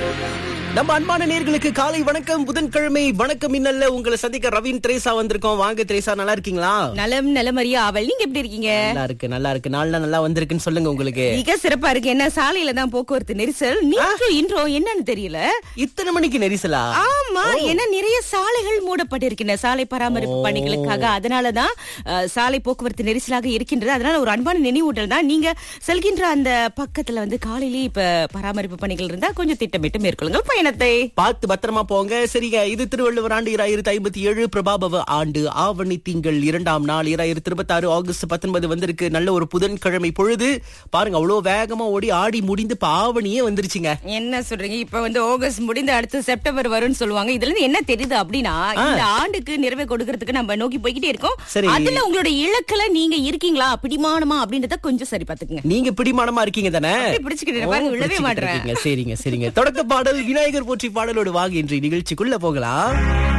நம்ம அன்பான நேர்களுக்கு காலை வணக்கம் புதன்கிழமை வணக்கம் இன்னல்ல உங்களை சந்திக்க ரவீன் திரேசா வந்திருக்கோம் வாங்க திரேசா நல்லா இருக்கீங்களா நலம் நலமறியா அவள் நீங்க எப்படி இருக்கீங்க நல்லா இருக்கு நல்லா இருக்கு நாள்லாம் நல்லா வந்திருக்குன்னு சொல்லுங்க உங்களுக்கு மிக சிறப்பா இருக்கு என்ன சாலையில தான் போக்குவரத்து நெரிசல் நீங்க இன்றோ என்னன்னு தெரியல இத்தனை மணிக்கு நெரிசலா ஆமா ஏன்னா நிறைய சாலைகள் மூடப்பட்டிருக்கின்றன சாலை பராமரிப்பு பணிகளுக்காக அதனாலதான் அஹ், சாலை போக்குவரத்து நெரிசலாக இருக்கின்றது அதனால ஒரு அன்பான நினைவூட்டல் தான் நீங்க செல்கின்ற அந்த பக்கத்துல வந்து காலையிலேயே இப்ப பராமரிப்பு பணிகள் இருந்தா கொஞ்சம் திட்டமிட்டு மேற்கொள்ளுங்கள் பயணத்தை பார்த்து பத்திரமா போங்க சரிங்க இது திருவள்ளுவர் ஆண்டு இராயிரத்தி ஐம்பத்தி ஏழு பிரபாபவ ஆண்டு ஆவணி திங்கள் இரண்டாம் நாள் இராயிரத்தி இருபத்தி ஆறு ஆகஸ்ட் பத்தொன்பது வந்திருக்கு நல்ல ஒரு புதன்கிழமை பொழுது பாருங்க அவ்வளவு வேகமா ஓடி ஆடி முடிந்து இப்ப ஆவணியே வந்துருச்சுங்க என்ன சொல்றீங்க இப்ப வந்து ஆகஸ்ட் முடிந்து அடுத்து செப்டம்பர் வரும்னு சொல்லுவாங்க இதுல இருந்து என்ன தெரியுது அப்படின்னா இந்த ஆண்டுக்கு நிறைவே கொடுக்கறதுக்கு நம்ம நோக்கி போய்கிட்டே இருக்கோம் சரி. அதுல உங்களோட இலக்குல நீங்க இருக்கீங்களா பிடிமானமா அப்படின்றத கொஞ்சம் சரி பாத்துக்குங்க நீங்க பிடிமானமா இருக்கீங்க தானே அப்படியே பிடிச்சுக்கிட்டு பாருங்க, ஓ, விழவே பிடிச்சுக்கிட்டு மாட்றேன். இருக்கீங்க. சரிங்க சரிங்க தொடக்க பாடல் விநாயகர் போற்றி பாடலோடு வாங்க இன்றைய நிகழ்ச்சிக்குள்ள போகலாம்